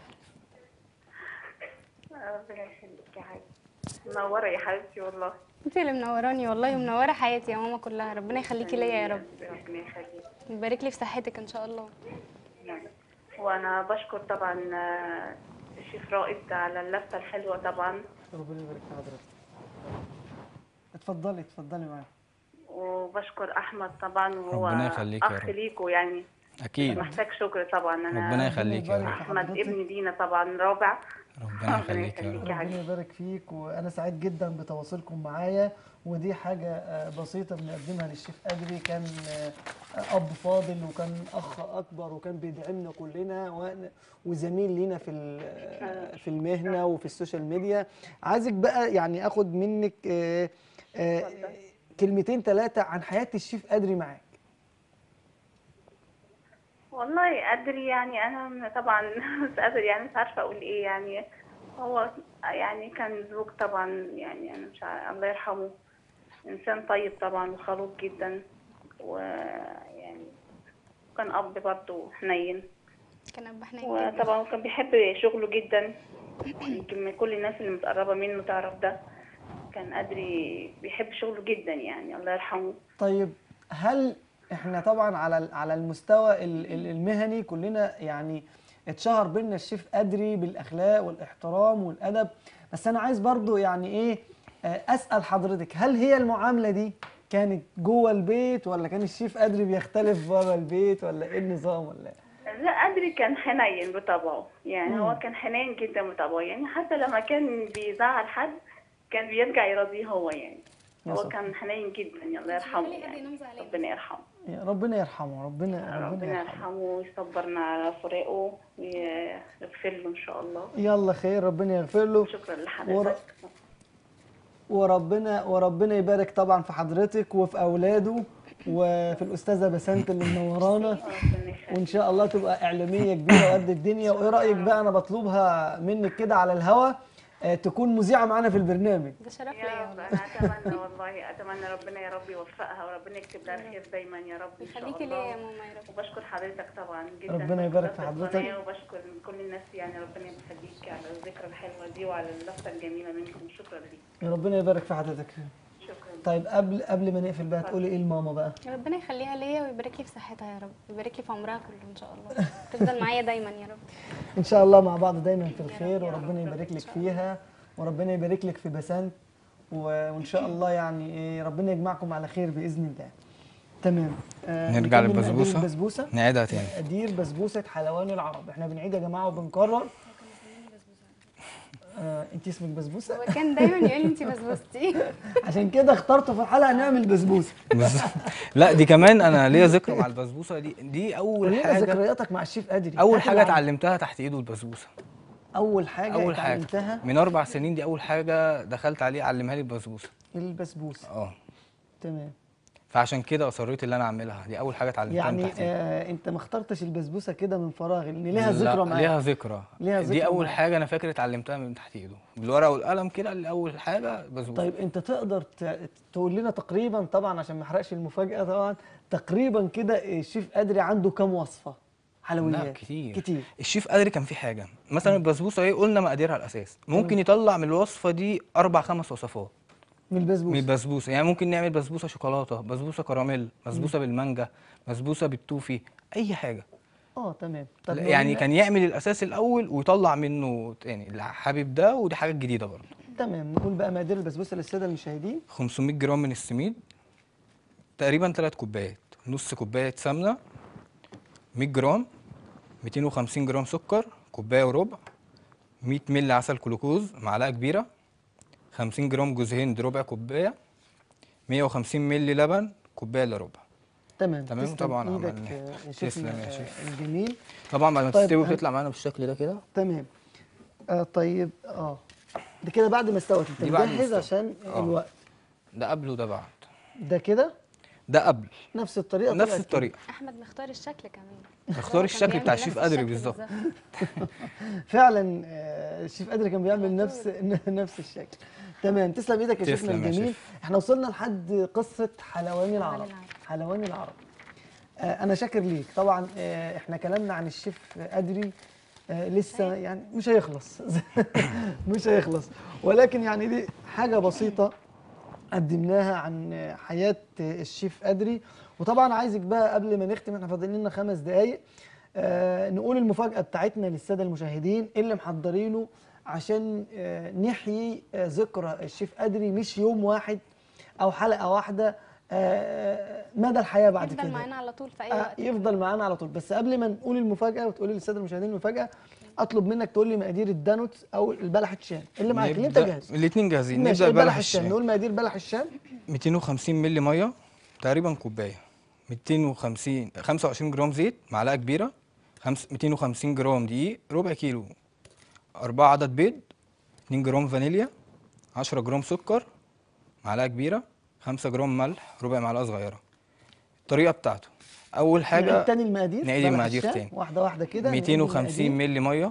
ربنا يخليك يا حبيبتي منوره يا حبيبتي والله انت اللي منوراني والله ومنوره حياتي يا ماما كلها ربنا يخليكي ليا يا رب ربنا يخليك يبارك لي في صحتك ان شاء الله نعم. وانا بشكر طبعا آه، الشيف رائد على اللفه الحلوه طبعا ربنا يبارك في حضرتك اتفضلي اتفضلي معايا وبشكر احمد طبعا وهو ربنا يخليك يا اخ رب. ليكوا يعني اكيد محتاج شكر طبعا انا ربنا يخليك يا يبارك رب في احمد حضرتك. ابن لينا طبعا رابع ربنا يخليك يا رب يخليك يا ربنا حبيبي يبارك فيك وانا سعيد جدا بتواصلكم معايا ودي حاجه آه، بسيطه بنقدمها للشيف ادري كان آه، اب فاضل وكان اخ اكبر وكان بيدعمنا كلنا وأنا- وزميل لينا في ال- في المهنه وفي السوشيال ميديا عايزك بقى يعني اخد منك آه، آه، كلمتين ثلاثه عن حياه الشيف ادري معاك والله ادري يعني انا طبعا مش قادر يعني مش عارفه اقول ايه يعني هو يعني كان زوج طبعا يعني انا مش عارفة الله يرحمه انسان طيب طبعا وخلوق جدا ويعني كان اب برضه حنين كان ابو حنين جدا وطبعا كان بيحب شغله جدا يمكن من كل الناس اللي متقربه منه تعرف ده كان ادري بيحب شغله جدا يعني الله يرحمه طيب هل احنا طبعا على على المستوى ال- ال- المهني كلنا يعني اتشهر بينا الشيف ادري بالاخلاق والاحترام والادب بس انا عايز برضو يعني ايه آه، اسال حضرتك هل هي المعامله دي كانت جوه البيت ولا كان الشيف ادري بيختلف بره البيت ولا ايه النظام ولا إيه؟ لا أدري كان حنين بطبعه يعني هو كان حنين جدا بطبعه يعني حتى لما كان بيزعل حد كان بيرجع يراضيه هو يعني يا هو سبحان. كان حنين جدا يعني الله يرحمه بيخلي حد يعني ينام زعلان. ربنا يرحمه يا ربنا يرحمه ربنا ربنا ربنا يرحمه يرحمه ويصبرنا على فراقه ويغفر له إن شاء الله يلا خير ربنا يغفر له شكرا ور- لحضرتك وربنا وربنا يبارك طبعا في حضرتك وفي اولاده وفي الاستاذه بسنت اللي منورانا ربنا يخليك وان شاء الله تبقى اعلاميه كبيره وقد الدنيا وايه رايك بقى انا بطلبها منك كده على الهوا آه، تكون مذيعه معانا في البرنامج ده شرف يا ليا رب والله انا اتمنى والله اتمنى ربنا يا رب يوفقها وربنا يكتب لها الخير دايما يا رب ان شاء يخليكي الله ليا يا ماما يا رب وبشكر حضرتك طبعا جدا ربنا يبارك في بشكر حضرتك. القناة وبشكر كل الناس يعني ربنا يخليك على الذكرى الحلوه دي وعلى اللفه الجميله منكم شكرا ليك ربنا يبارك في حضرتك شكرا طيب قبل قبل ما نقفل بقى تقولي ايه لماما بقى ربنا يخليها ليا ويبارك لي في صحتها يا رب ويبارك لي في عمرها كله ان شاء الله تفضل معايا دايما يا رب ان شاء الله مع بعض دايما في الخير وربنا يبارك لك فيها وربنا يبارك لك في بسنت و- وان شاء الله يعني إيه ربنا يجمعكم على خير باذن الله تمام آه نرجع نكمل مقادير للبسبوسة. البسبوسه نعيدها تاني مقادير بسبوسه حلواني العرب احنا بنعيد يا جماعه وبنكرر آه انت اسمك بسبوسه هو كان دايما يقول لي انت بسبوستي عشان كده اخترته في الحلقه نعمل بسبوسه بس لا دي كمان انا ليا ذكرى مع البسبوسه دي دي اول قول لنا حاجه ذكرياتك مع الشيف ادري اول هات حاجه العب. اتعلمتها تحت ايده البسبوسه اول حاجه اول حاجه اتعلمتها من اربع سنين دي اول حاجه دخلت عليه علمها لي البسبوسه البسبوسه اه تمام فعشان كده اصريت اللي انا اعملها دي اول حاجه اتعلمتها يعني من تحت إيده. آه انت ما اخترتش البسبوسه كده من فراغ ان ليها لا، ذكرى معاك ليها ذكرى ليها ذكرى دي اول معاك. حاجه انا فاكر اتعلمتها من تحت ايده بالورقه والقلم كده اللي اول حاجه بسبوسه طيب انت تقدر ت- تقول لنا تقريبا طبعا عشان ما احرقش المفاجاه طبعا تقريبا كده الشيف ادري عنده كام وصفه حلويات لا كتير كتير الشيف قادر كان في حاجه مثلا البسبوسه ايه قلنا مقاديرها الاساس ممكن يطلع من الوصفه دي اربع خمس وصفات من من البسبوسه البسبوسه يعني ممكن نعمل بسبوسه شوكولاته بسبوسه كراميل بسبوسه بالمانجا بسبوسه بالتوفي اي حاجه اه تمام لا، نقول يعني لنا- كان يعمل الاساس الاول ويطلع منه تاني اللي حابب ده ودي حاجه جديده برضه تمام نقول بقى مقادير البسبوسه للساده المشاهدين 500 جرام من السميد تقريبا 3 كوبايات نص كوبايه سمنه 100 جرام 250 جرام سكر كوبايه وربع 100 مللي عسل جلوكوز معلقه كبيره 50 جرام جوز هند ربع كوبايه 150 مللي لبن كوبايه الا ربع تمام تمام، تسلم طبعاً ايدك عملنا. آه، يا تسلم شيفنا يا آه، شيف. الجميل طبعا بعد ما طيب، تستوي هن- بتطلع معانا بالشكل ده كده تمام آه طيب اه ده كده بعد ما استوت انت دي بعد ما مجهز استوت. عشان آه. الوقت ده قبل وده بعد ده كده ده قبل نفس الطريقه نفس طلعت كده. الطريقه احمد مختار الشكل كمان اختار هو الشكل كان بتاع بيعمل الشيف نفس قدري الشكل بالظبط فعلا آه، الشيف قادر كان بيعمل نفس نفس الشكل تمام تسلم ايدك يا شيفنا تسلم يا الجميل شيف. احنا وصلنا لحد قصه حلواني العرب العرب. حلواني العرب آه، انا شاكر ليك طبعا آه، احنا كلامنا عن الشيف ادري آه، لسه يعني مش هيخلص مش هيخلص ولكن يعني دي حاجه بسيطه قدمناها عن حياه الشيف ادري وطبعا عايزك بقى قبل ما نختم احنا فاضل لنا خمس دقائق آه نقول المفاجاه بتاعتنا للساده المشاهدين اللي محضرينه عشان آه نحيي آه ذكرى الشيف ادري مش يوم واحد او حلقه واحده آه مدى الحياه بعد يفضل كده معانا على طول في اي آه، وقت يفضل معانا على طول بس قبل ما نقول المفاجاه وتقولي للساده المشاهدين المفاجاه اطلب منك تقول لي مقادير الدانوتس او البلح الشام اللي معاك اللي انت نبدأ- جاهز الاتنين جاهزين ماشي نبدا البلح بلح الشام الشام نقول مقادير بلح الشام 250 مللي ميه تقريبا كوبايه 250 25 جرام زيت معلقه كبيره خمس 250 جرام دقيق ربع كيلو أربعة عدد بيض 2 جرام فانيليا 10 جرام سكر معلقه كبيره 5 جرام ملح ربع معلقه صغيره الطريقه بتاعته اول نعيد حاجه تاني المقادير نعيد بلح المقادير الشام، تاني. واحده واحده كده نعيد 250 المقادير. مللي ميه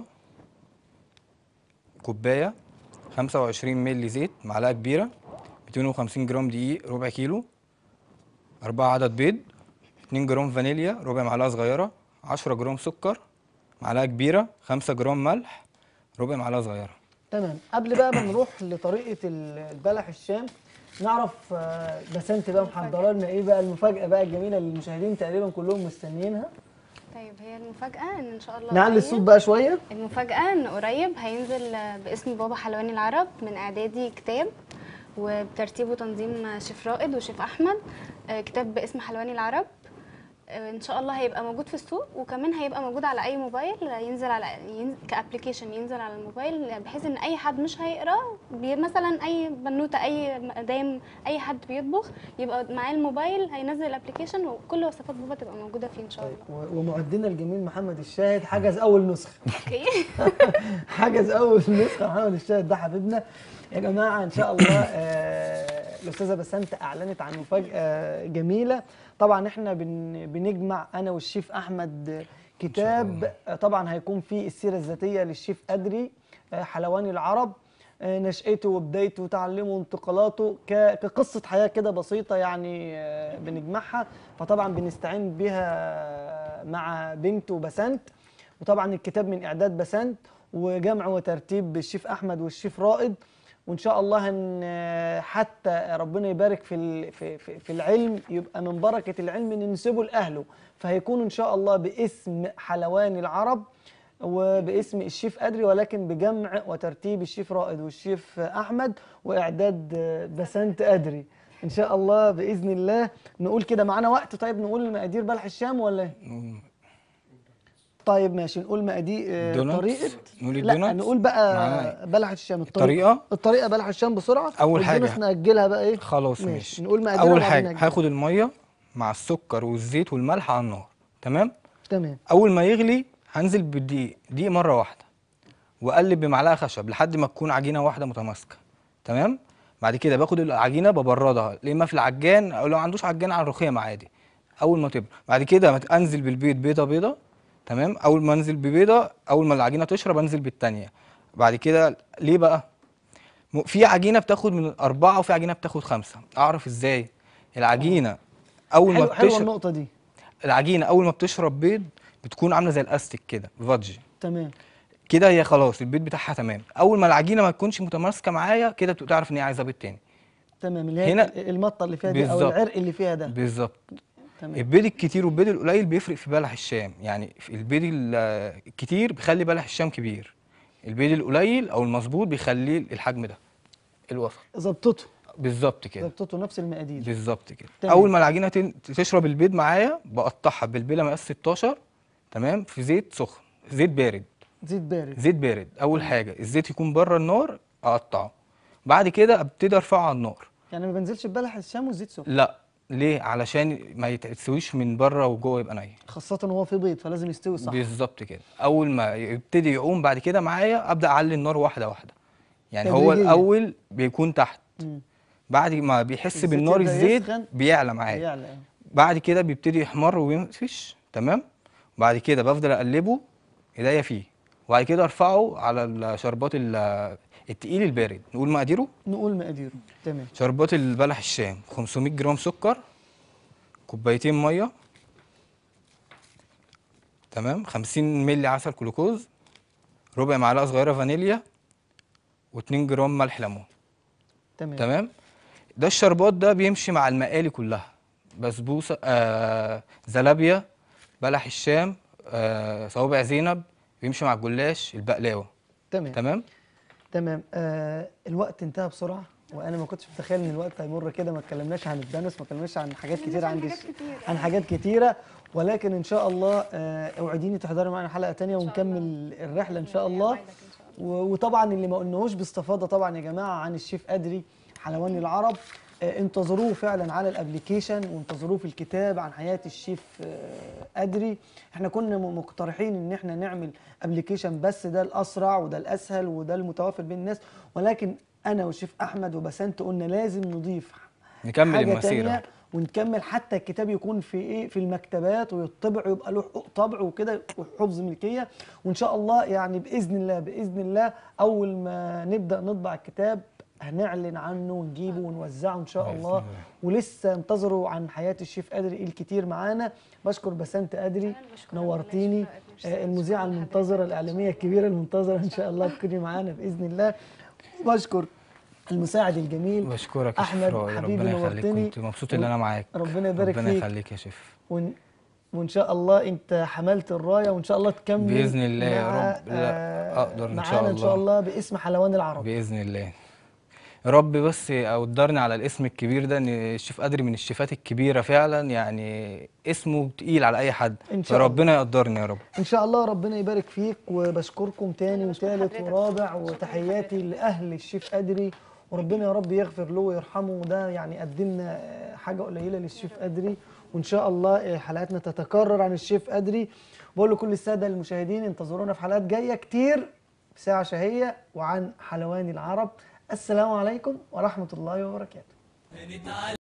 كوبايه 25 مللي زيت معلقه كبيره 250 جرام دقيق ربع كيلو 4 عدد بيض 2 جرام فانيليا ربع معلقه صغيره 10 جرام سكر معلقه كبيره 5 جرام ملح ربع معلقه صغيره تمام قبل بقى ما نروح لطريقه ال- البلح الشام نعرف آه، بسنت بقى محضره لنا ايه بقى المفاجاه بقى الجميله اللي المشاهدين تقريبا كلهم مستنيينها طيب هي المفاجأة ان ان شاء الله نعلي قريب- الصوت بقى شويه المفاجأة ان قريب هينزل باسم بابا حلواني العرب من اعدادي كتاب وبترتيب وتنظيم شيف رائد وشيف احمد آه، كتاب باسم حلواني العرب آه، ان شاء الله هيبقى موجود في السوق وكمان هيبقى موجود على اي موبايل ينزل على ين- كابلكيشن ينزل على الموبايل بحيث ان اي حد مش هيقرا بي- مثلا اي بنوته اي مدام اي حد بيطبخ يبقى معاه الموبايل هينزل الابلكيشن وكل وصفات بابا تبقى موجوده فيه ان شاء الله و- ومعدنا الجميل محمد الشاهد حجز اول نسخه اوكي حجز اول نسخه محمد الشاهد ده حبيبنا يا جماعه ان شاء الله آه، الاستاذه بسنت اعلنت عن مفاجاه جميله طبعا احنا بن بنجمع انا والشيف احمد كتاب آه، طبعا هيكون فيه السيره الذاتيه للشيف ادري آه، حلواني العرب آه، نشأته وبدايته وتعلمه وانتقالاته ك- كقصة حياة كده بسيطة يعني آه، بنجمعها فطبعا بنستعين بها مع بنته بسنت وطبعا الكتاب من إعداد بسنت وجمع وترتيب الشيف أحمد والشيف رائد وإن شاء الله هن حتى ربنا يبارك في ال- في في في العلم يبقى من بركة العلم ننسبه لأهله فهيكون إن شاء الله باسم حلواني العرب وباسم الشيف أدري ولكن بجمع وترتيب الشيف رائد والشيف أحمد وإعداد بسنت أدري ان شاء الله باذن الله نقول كده معانا وقت طيب نقول مقادير بلح الشام ولا إيه؟ طيب ماشي نقول مقادير آه، دوناتس؟ طريقه نقول لا الدوناتس؟ نقول بقى معانا. بلح الشام الطريقة؟ الطريقه بلح الشام بسرعه أول حاجة. والدوناتس ناجلها بقى ايه خلاص ماشي نقول مقادير اول وبعدين حاجه نأجلها. هاخد الميه مع السكر والزيت والملح على النار تمام تمام اول ما يغلي هنزل بالدقيق دقيق مره واحده واقلب بمعلقه خشب لحد ما تكون عجينه واحده متماسكه تمام بعد كده باخد العجينه ببردها يا اما في العجان او لو ما عندوش عجان على الرخام عادي اول ما تبرد بعد كده مت- انزل بالبيض بيضه بيضه تمام اول ما انزل ببيضه اول ما العجينه تشرب انزل بالتانيه بعد كده ليه بقى م- في عجينه بتاخد من أربعة وفي عجينه بتاخد خمسة أعرف إزاي العجينه أول ما حلو حلوه بتشرب النقطه دي العجينه أول ما بتشرب بيض بتكون عاملة زي الأستيك كده فادجي تمام كده هي خلاص البيض بتاعها تمام أول ما العجينه ما تكونش متماسكة معايا كده بتبقى تعرف إن هي عايزة بيض تاني تمام اللي هي هنا- المطه اللي فيها دي او بالظبط. العرق اللي فيها ده بالظبط تمام البيض الكتير والبيض القليل بيفرق في بلح الشام يعني في البيض ال- الكتير بيخلي بلح الشام كبير البيض القليل او المظبوط بيخليه الحجم ده الوسط ظبطته بالظبط كده ظبطته نفس المقادير بالظبط كده تمام. اول ما العجينه تن- تشرب البيض معايا بقطعها بالبيله مقاس 16 تمام في زيت سخن زيت بارد زيت بارد زيت بارد اول حاجه الزيت يكون بره النار اقطعه بعد كده ابتدي ارفعه على النار يعني ما بنزلش ببلح الشام والزيت سخن لا ليه علشان ما يتسويش من بره وجوه يبقى ني خاصه وهو في بيض فلازم يستوي صح بالظبط كده اول ما يبتدي يقوم بعد كده معايا ابدا اعلي النار واحده واحده يعني هو تدريجياً. الاول بيكون تحت مم. بعد ما بيحس الزيت بالنار يبدأ الزيت يسخن. بيعلى معايا يعلى آه. بعد كده بيبتدي يحمر وينفش تمام بعد كده بفضل اقلبه ايديا فيه وبعد كده ارفعه على الشربات ال- التقيل البارد نقول مقاديره نقول مقاديره تمام شربات البلح الشام 500 جرام سكر كوبايتين ميه تمام 50 مللي عسل جلوكوز ربع معلقه صغيره فانيليا و2 جرام ملح ليمون تمام تمام ده الشربات ده بيمشي مع المقالي كلها بسبوسه آه زلابيا بلح الشام آه صوابع زينب بيمشي مع الجلاش البقلاوه تمام تمام تمام آه الوقت انتهى بسرعه وانا ما كنتش متخيل ان الوقت هيمر كده ما اتكلمناش عن الدنس ما اتكلمناش عن حاجات كتيره عندي عن حاجات كتيره ولكن ان شاء الله آه اوعديني تحضري معانا حلقه تانية ونكمل الرحله ان شاء الله و- وطبعا اللي ما قلناهوش باستفاضه طبعا يا جماعه عن الشيف ادري حلواني العرب آه، انتظروه فعلا على الابليكيشن وانتظروه في الكتاب عن حياه الشيف آه، ادري احنا كنا م- مقترحين ان احنا نعمل ابليكيشن بس ده الاسرع وده الاسهل وده المتوافر بين الناس ولكن انا والشيف احمد وبسنت قلنا لازم نضيف نكمل حاجه المسيره تانية ونكمل حتى الكتاب يكون في ايه في المكتبات ويطبع ويبقى له حقوق طبع وكده وحفظ ملكيه وان شاء الله يعني باذن الله باذن الله اول ما نبدا نطبع الكتاب هنعلن عنه ونجيبه ونوزعه ان شاء بإذن الله الله. ولسه انتظروا عن حياه الشيف ادري الكتير معانا بشكر بسنت ادري أنا بشكرك نورتيني والله، شكرا. آه، المذيعه المنتظره الاعلاميه الكبيره المنتظره ان شاء الله تكوني معانا باذن الله بشكر المساعد الجميل بشكرك يا أحمد شيف رائع، حبيبي ربنا يخليك نورتني. كنت مبسوط ان انا معاك ربنا يبارك ربنا فيك. يخليك يا شيف وإن, وان شاء الله انت حملت الرايه وان شاء الله تكمل بإذن الله يا مع- رب. لا، آه، أقدر إن شاء معانا ان شاء الله. الله باسم حلوان العرب باذن الله يا رب بس قدرني على الاسم الكبير ده ان الشيف قدري من الشيفات الكبيره فعلا يعني اسمه تقيل على اي حد إن شاء الله. فربنا يقدرني يا رب ان شاء الله ربنا يبارك فيك وبشكركم تاني بشكر وتالت حضرتك ورابع طبعاً. بشكر وتحياتي لاهل الشيف ادري وربنا يا رب يغفر له ويرحمه ده يعني قدمنا آه، حاجه قليله للشيف ادري وان شاء الله آه، حلقاتنا تتكرر عن الشيف ادري بقول لكل الساده المشاهدين انتظرونا في حلقات جايه كتير ساعه شهيه وعن حلواني العرب السلام عليكم ورحمه الله وبركاته